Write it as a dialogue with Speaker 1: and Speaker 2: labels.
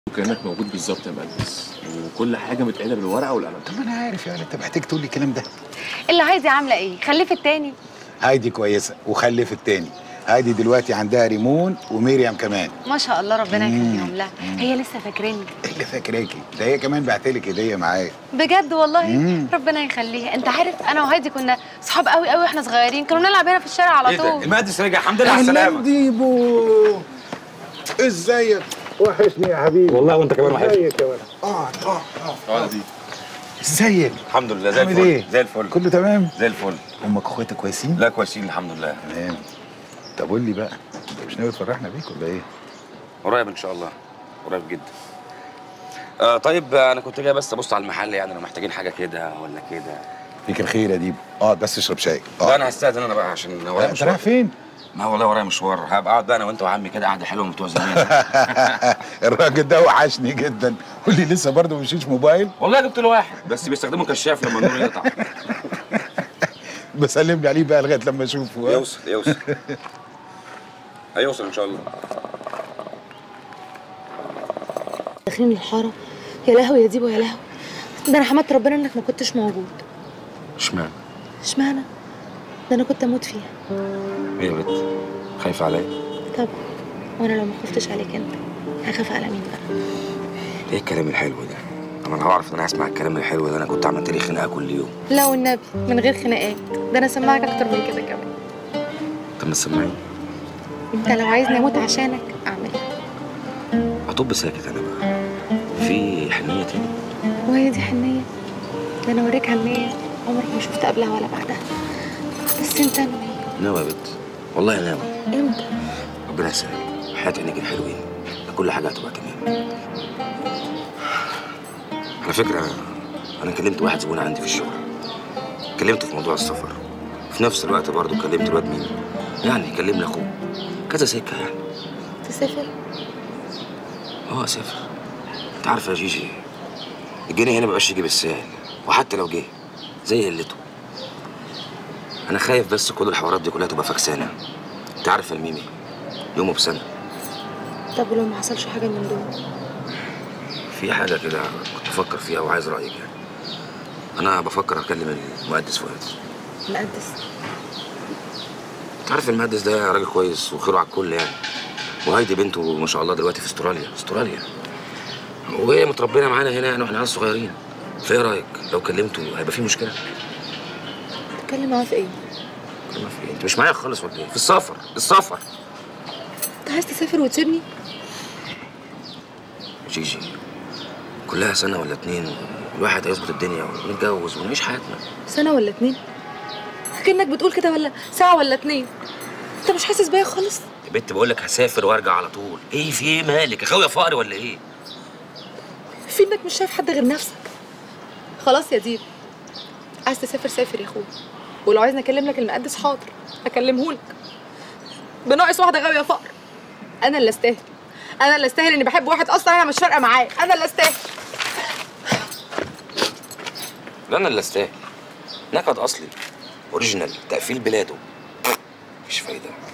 Speaker 1: وكانك موجود بالظبط يا مهندس وكل حاجه متقاله بالورقه والقلم
Speaker 2: طب ما انا عارف يعني انت محتاج تقول لي الكلام ده
Speaker 3: اللي عايزه عامله ايه خليه التاني
Speaker 2: هايدي كويسه وخلف التاني هايدي دلوقتي عندها ريمون وميريام كمان
Speaker 3: ما شاء الله ربنا
Speaker 2: مم.
Speaker 3: يخليهم لها هي لسه فاكراني
Speaker 2: ايه اللي فاكراكي ده هي كمان بعتلك هديه معايا
Speaker 3: بجد والله
Speaker 2: مم.
Speaker 3: ربنا يخليها انت عارف انا وهايدي كنا صحاب قوي قوي واحنا صغيرين كنا بنلعب هنا في الشارع على
Speaker 4: ايه ده
Speaker 3: طول
Speaker 4: المهندس رجع الحمد لله على السلامه
Speaker 2: ديبو ازيك وحشني يا حبيبي
Speaker 4: والله وانت كمان وحشني
Speaker 2: ازيك يا ولد اقعد اقعد اقعد
Speaker 1: اقعد دي
Speaker 2: ازيك
Speaker 4: الحمد لله زي
Speaker 2: عامل
Speaker 4: الفل
Speaker 2: ايه؟
Speaker 4: زي الفل
Speaker 2: كله تمام
Speaker 4: زي الفل
Speaker 2: امك واخواتك كويسين
Speaker 4: لا كويسين الحمد لله
Speaker 2: تمام طب قول لي بقى انت مش ناوي تفرحنا بيك ولا ايه
Speaker 4: قريب ان شاء الله قريب جدا آه طيب آه، انا كنت جاي بس ابص على المحل يعني لو محتاجين حاجه كده ولا كده
Speaker 2: فيك الخير يا ديبو اقعد بس اشرب شاي
Speaker 4: لا
Speaker 2: اقعد
Speaker 4: انا هستاذن انا بقى عشان
Speaker 2: لا،
Speaker 4: ورايا
Speaker 2: انت رايح
Speaker 4: مشوار
Speaker 2: فين
Speaker 4: ما والله ورايا مشوار هبقى اقعد بقى انا وانت وعمي كده قعده حلوه بتوع زمان
Speaker 2: الراجل ده وحشني جدا قول لي لسه برضه ما مشيش موبايل
Speaker 4: والله جبت له واحد بس بيستخدمه كشاف لما النور يقطع
Speaker 2: بسلم لي عليه بقى لغايه لما اشوفه ها؟
Speaker 4: يوصل يوصل هيوصل ان شاء الله
Speaker 3: داخلين الحاره يا لهوي يا ديبو يا لهوي ده انا حمدت ربنا انك ما كنتش موجود
Speaker 4: اشمعنى
Speaker 3: اشمعنى ده انا كنت اموت فيها
Speaker 4: ايه يا بت خايفه عليا
Speaker 3: طبعا وانا لو ما خفتش عليك انت هخاف على مين بقى
Speaker 4: ايه الكلام الحلو ده اما انا هعرف ان انا هسمع الكلام الحلو ده انا كنت عملت لي خناقه كل يوم
Speaker 3: لا والنبي من غير خناقات ده انا سمعك اكتر من كده كمان
Speaker 4: طب ما تسمعيني
Speaker 3: انت لو عايزني اموت عشانك اعملها
Speaker 4: هطب ساكت انا بقى في حنيه تاني
Speaker 3: وهي دي حنيه ده انا اوريك حنيه عمرك ما شفت قبلها ولا بعدها بس انت ناوي
Speaker 4: ناوي يا بت والله ناوي
Speaker 3: امتى
Speaker 4: ربنا يسهل حياة عينيك الحلوين كل حاجة هتبقى تمام على فكرة أنا كلمت واحد زبون عندي في الشغل كلمته في موضوع السفر في نفس الوقت برضه كلمت الواد مين يعني كلمنا أخوه كذا سكة يعني
Speaker 3: تسافر
Speaker 4: اه سافر انت عارف يا جيجي الجنيه هنا مبقاش يجي بالسهل وحتى لو جه زي قلته انا خايف بس كل الحوارات دي كلها تبقى فكسانه انت عارف يا الميمي يومه بسنه
Speaker 3: طب ولو ما حصلش حاجه من دول
Speaker 4: في حاجه كده كنت بفكر فيها وعايز رايك يعني انا بفكر اكلم المهندس فؤاد
Speaker 3: مقدس
Speaker 4: انت عارف المهندس ده راجل كويس وخيره على الكل يعني وهايدي بنته ما شاء الله دلوقتي في استراليا استراليا وهي متربيه معانا هنا يعني واحنا عيال صغيرين فايه رايك لو كلمته هيبقى في مشكله
Speaker 3: تتكلم معاه في ايه
Speaker 4: كلمة في ايه انت مش معايا خالص ولا ايه في السفر السفر
Speaker 3: انت عايز تسافر وتسيبني
Speaker 4: جيجي كلها سنه ولا اتنين الواحد هيظبط الدنيا ونتجوز ونعيش حياتنا
Speaker 3: سنه ولا اتنين كأنك بتقول كده ولا ساعه ولا اتنين انت مش حاسس بيا خالص
Speaker 4: يا بنت بقول لك هسافر وارجع على طول ايه في ايه مالك اخويا فقري ولا ايه
Speaker 3: في انك مش شايف حد غير نفسك خلاص يا ديب عايز تسافر سافر يا اخويا ولو عايزني اكلم لك المقدس حاضر اكلمهولك بناقص واحده غاويه فقر انا اللي استاهل انا اللي استاهل اني بحب واحد اصلا انا مش فارقه معاه انا اللي استاهل
Speaker 4: لا انا اللي استاهل نكد اصلي اوريجينال تقفيل بلاده مفيش فايده